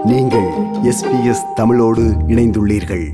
நீங்கள் எஸ்பிஎஸ் தமிழோடு இணைந்துள்ளீர்கள்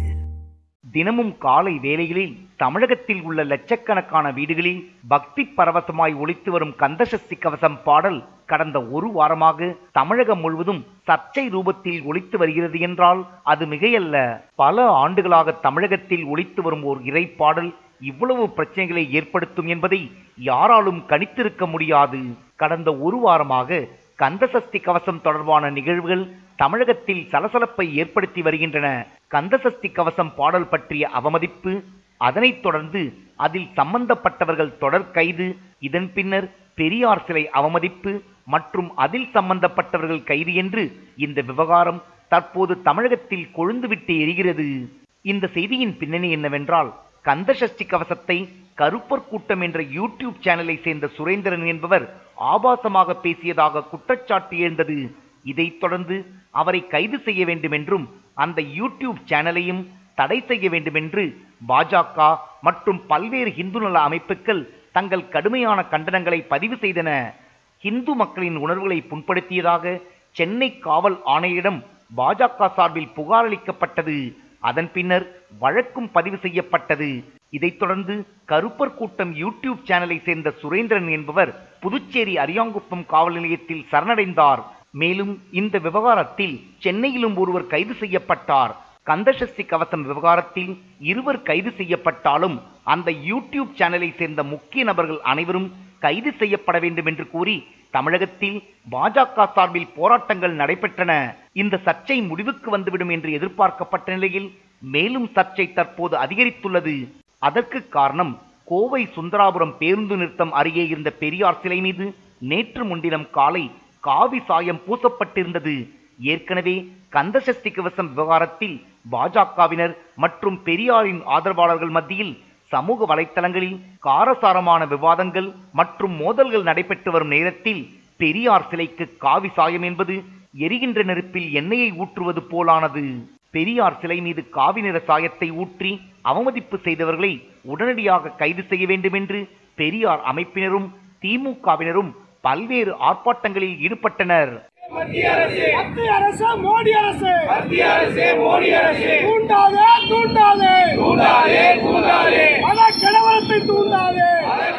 தினமும் காலை வேளைகளில் தமிழகத்தில் உள்ள லட்சக்கணக்கான வீடுகளில் பக்தி பரவசமாய் ஒலித்து வரும் கந்தசஷ்டி கவசம் பாடல் கடந்த ஒரு வாரமாக தமிழகம் முழுவதும் சர்ச்சை ரூபத்தில் ஒலித்து வருகிறது என்றால் அது மிகையல்ல பல ஆண்டுகளாக தமிழகத்தில் ஒலித்து வரும் ஓர் இறைப்பாடல் இவ்வளவு பிரச்சனைகளை ஏற்படுத்தும் என்பதை யாராலும் கணித்திருக்க முடியாது கடந்த ஒரு வாரமாக கந்தசஷ்டி கவசம் தொடர்பான நிகழ்வுகள் தமிழகத்தில் சலசலப்பை ஏற்படுத்தி வருகின்றன கந்தசஷ்டி கவசம் பாடல் பற்றிய அவமதிப்பு அதனைத் தொடர்ந்து அதில் சம்பந்தப்பட்டவர்கள் தொடர் கைது இதன் பின்னர் பெரியார் சிலை அவமதிப்பு மற்றும் அதில் சம்பந்தப்பட்டவர்கள் கைது என்று இந்த விவகாரம் தற்போது தமிழகத்தில் கொழுந்துவிட்டு எரிகிறது இந்த செய்தியின் பின்னணி என்னவென்றால் கந்தசஷ்டி கவசத்தை கருப்பர் கூட்டம் என்ற யூடியூப் சேனலை சேர்ந்த சுரேந்திரன் என்பவர் ஆபாசமாக பேசியதாக குற்றச்சாட்டு எழுந்தது இதைத் தொடர்ந்து அவரை கைது செய்ய வேண்டும் என்றும் அந்த யூடியூப் சேனலையும் தடை செய்ய வேண்டும் என்று பாஜக மற்றும் பல்வேறு இந்து நல அமைப்புகள் தங்கள் கடுமையான கண்டனங்களை பதிவு செய்தன இந்து மக்களின் உணர்வுகளை புண்படுத்தியதாக சென்னை காவல் ஆணையரிடம் பாஜக சார்பில் புகார் அளிக்கப்பட்டது அதன் பின்னர் வழக்கும் பதிவு செய்யப்பட்டது இதைத் தொடர்ந்து கருப்பர் கூட்டம் யூடியூப் சேனலை சேர்ந்த சுரேந்திரன் என்பவர் புதுச்சேரி அரியாங்குப்பம் காவல் நிலையத்தில் சரணடைந்தார் மேலும் இந்த விவகாரத்தில் சென்னையிலும் ஒருவர் கைது செய்யப்பட்டார் கந்தசஷ்டி கவசம் விவகாரத்தில் இருவர் கைது செய்யப்பட்டாலும் அந்த யூடியூப் சேனலை சேர்ந்த முக்கிய நபர்கள் அனைவரும் கைது செய்யப்பட வேண்டும் என்று கூறி தமிழகத்தில் பாஜக சார்பில் போராட்டங்கள் நடைபெற்றன இந்த சர்ச்சை முடிவுக்கு வந்துவிடும் என்று எதிர்பார்க்கப்பட்ட நிலையில் மேலும் சர்ச்சை தற்போது அதிகரித்துள்ளது அதற்கு காரணம் கோவை சுந்தராபுரம் பேருந்து நிறுத்தம் அருகே இருந்த பெரியார் சிலை மீது நேற்று முன்தினம் காலை காவி சாயம் பூசப்பட்டிருந்தது ஏற்கனவே கந்தசஷ்டி கவசம் விவகாரத்தில் பாஜகவினர் மற்றும் பெரியாரின் ஆதரவாளர்கள் மத்தியில் சமூக வலைத்தளங்களில் காரசாரமான விவாதங்கள் மற்றும் மோதல்கள் நடைபெற்று வரும் நேரத்தில் பெரியார் சிலைக்கு காவி சாயம் என்பது எரிகின்ற நெருப்பில் எண்ணெயை ஊற்றுவது போலானது பெரியார் சிலை மீது காவி நிற சாயத்தை ஊற்றி அவமதிப்பு செய்தவர்களை உடனடியாக கைது செய்ய வேண்டும் என்று பெரியார் அமைப்பினரும் திமுகவினரும் பல்வேறு ஆர்ப்பாட்டங்களில் ஈடுபட்டனர் மத்திய அரசு மோடி அரசு மத்திய அரசு மோடி அரசு தூண்டாதே தூண்டாதே தூண்டாதே தூண்டாதே பல கலவரத்தை தூண்டாதே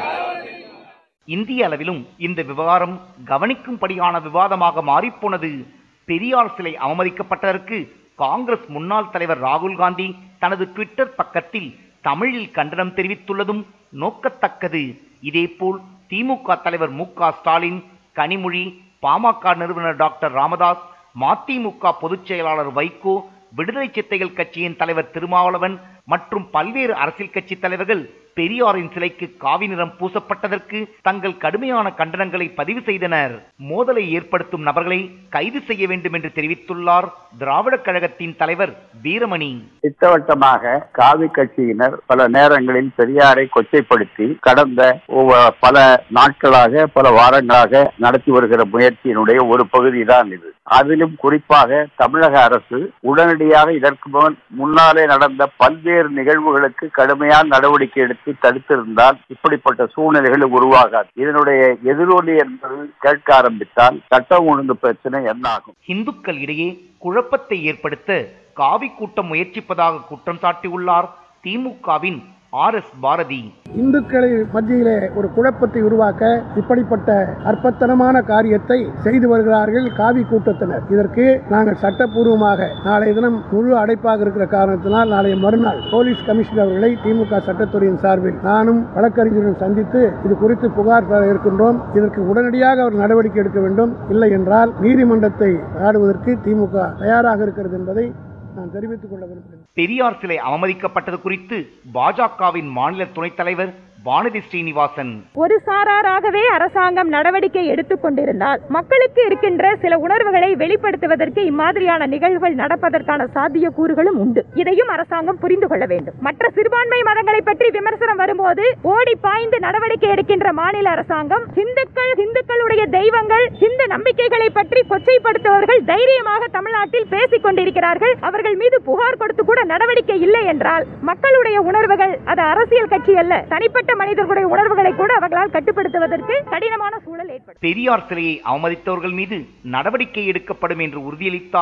இந்திய அளவிலும் இந்த விவகாரம் கவனிக்கும்படியான விவாதமாக மாறிப்போனது பெரியார் சிலை அவமதிக்கப்பட்டதற்கு காங்கிரஸ் முன்னாள் தலைவர் ராகுல் காந்தி தனது ட்விட்டர் பக்கத்தில் தமிழில் கண்டனம் தெரிவித்துள்ளதும் நோக்கத்தக்கது இதேபோல் திமுக தலைவர் மு க ஸ்டாலின் கனிமொழி பாமக நிறுவனர் டாக்டர் ராமதாஸ் மதிமுக பொதுச் செயலாளர் வைகோ விடுதலை சித்தைகள் கட்சியின் தலைவர் திருமாவளவன் மற்றும் பல்வேறு அரசியல் கட்சி தலைவர்கள் பெரியாரின் சிலைக்கு காவி நிறம் பூசப்பட்டதற்கு தங்கள் கடுமையான கண்டனங்களை பதிவு செய்தனர் மோதலை ஏற்படுத்தும் நபர்களை கைது செய்ய வேண்டும் என்று தெரிவித்துள்ளார் திராவிடக் கழகத்தின் தலைவர் வீரமணி திட்டவட்டமாக காவி கட்சியினர் பல நேரங்களில் பெரியாரை கொச்சைப்படுத்தி கடந்த ஒவ்வொ- பல நாட்களாக பல வாரங்களாக நடத்தி வருகிற முயற்சியினுடைய ஒரு பகுதிதான் இது அதிலும் குறிப்பாக தமிழக அரசு உடனடியாக இதற்கு முன் முன்னாலே நடந்த பல்வேறு நிகழ்வுகளுக்கு கடுமையான நடவடிக்கை எடுத்து தடுத்திருந்தால் இப்படிப்பட்ட சூழ்நிலைகள் உருவாகாது இதனுடைய எதிரொலி என்பது கேட்க ஆரம்பித்தால் சட்டம் ஒழுங்கு பிரச்சனை என்ன ஆகும் இந்துக்கள் இடையே குழப்பத்தை ஏற்படுத்த காவி கூட்டம் முயற்சிப்பதாக குற்றம் சாட்டியுள்ளார் திமுகவின் ஆர் எஸ் பாரதி இந்துக்களை மத்தியிலே ஒரு குழப்பத்தை உருவாக்க இப்படிப்பட்ட அற்பத்தனமான காரியத்தை செய்து வருகிறார்கள் காவி கூட்டத்தினர் இதற்கு நாங்கள் சட்டப்பூர்வமாக நாளைய தினம் முழு அடைப்பாக இருக்கிற காரணத்தினால் நாளைய மறுநாள் போலீஸ் கமிஷனர் அவர்களை திமுக சட்டத்துறையின் சார்பில் நானும் வழக்கறிஞருடன் சந்தித்து இது குறித்து புகார் பெற இருக்கின்றோம் இதற்கு உடனடியாக அவர் நடவடிக்கை எடுக்க வேண்டும் இல்லை என்றால் நீதிமன்றத்தை நாடுவதற்கு திமுக தயாராக இருக்கிறது என்பதை நான் தெரிவித்துக் கொள்ள விரும்புகிறேன் பெரியார் சிலை அவமதிக்கப்பட்டது குறித்து பாஜகவின் மாநில துணைத் தலைவர் வானதி ஸ்ரீனிவாசன் ஒரு சாராராகவே அரசாங்கம் நடவடிக்கை எடுத்துக் கொண்டிருந்தால் மக்களுக்கு இருக்கின்ற சில உணர்வுகளை வெளிப்படுத்துவதற்கு இம்மாதிரியான நிகழ்வுகள் நடப்பதற்கான சாத்திய கூறுகளும் உண்டு இதையும் அரசாங்கம் புரிந்து கொள்ள வேண்டும் மற்ற சிறுபான்மை மதங்களை பற்றி விமர்சனம் வரும்போது ஓடி பாய்ந்து நடவடிக்கை எடுக்கின்ற மாநில அரசாங்கம் இந்துக்கள் இந்துக்களுடைய தெய்வங்கள் இந்து நம்பிக்கைகளை பற்றி கொச்சைப்படுத்துபவர்கள் தைரியமாக தமிழ்நாட்டில் பேசிக் கொண்டிருக்கிறார்கள் அவர்கள் மீது புகார் கொடுத்து கூட நடவடிக்கை இல்லை என்றால் மக்களுடைய உணர்வுகள் அது அரசியல் கட்சி அல்ல தனிப்பட்ட மனிதர்களுடைய உணர்வுகளை கூட அவர்களால் கட்டுப்படுத்துவதற்கு கடினமான சூழல் ஏற்படும் பெரியார் சிலையை அவமதித்தவர்கள் மீது நடவடிக்கை எடுக்கப்படும் என்று உறுதியளித்தார்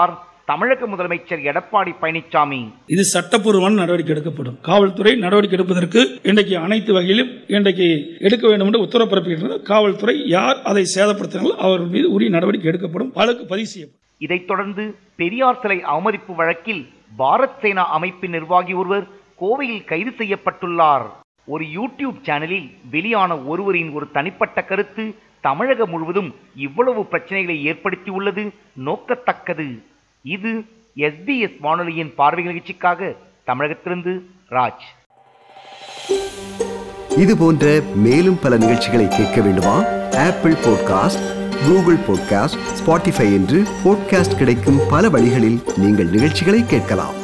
தமிழக முதலமைச்சர் எடப்பாடி பழனிசாமி இது சட்டப்பூர்வமான நடவடிக்கை எடுக்கப்படும் காவல்துறை நடவடிக்கை எடுப்பதற்கு இன்றைக்கு அனைத்து வகையிலும் இன்றைக்கு எடுக்க வேண்டும் என்று உத்தரவு பிறப்பிக்கின்றது காவல்துறை யார் அதை சேதப்படுத்தினாலும் அவர்கள் மீது உரிய நடவடிக்கை எடுக்கப்படும் வழக்கு பதிவு செய்யப்படும் இதைத் தொடர்ந்து பெரியார் சிலை அவமதிப்பு வழக்கில் பாரத் சேனா அமைப்பின் நிர்வாகி ஒருவர் கோவையில் கைது செய்யப்பட்டுள்ளார் ஒரு யூடியூப் சேனலில் வெளியான ஒருவரின் ஒரு தனிப்பட்ட கருத்து தமிழகம் முழுவதும் இவ்வளவு பிரச்சனைகளை ஏற்படுத்தியுள்ளது நோக்கத்தக்கது இது எஸ்பிஎஸ் வானொலியின் பார்வை நிகழ்ச்சிக்காக தமிழகத்திலிருந்து ராஜ் இது போன்ற மேலும் பல நிகழ்ச்சிகளை கேட்க வேண்டுமா Apple podcast Google podcast Spotify என்று பாட்காஸ்ட் கிடைக்கும் பல வழிகளில் நீங்கள் நிகழ்ச்சிகளை கேட்கலாம்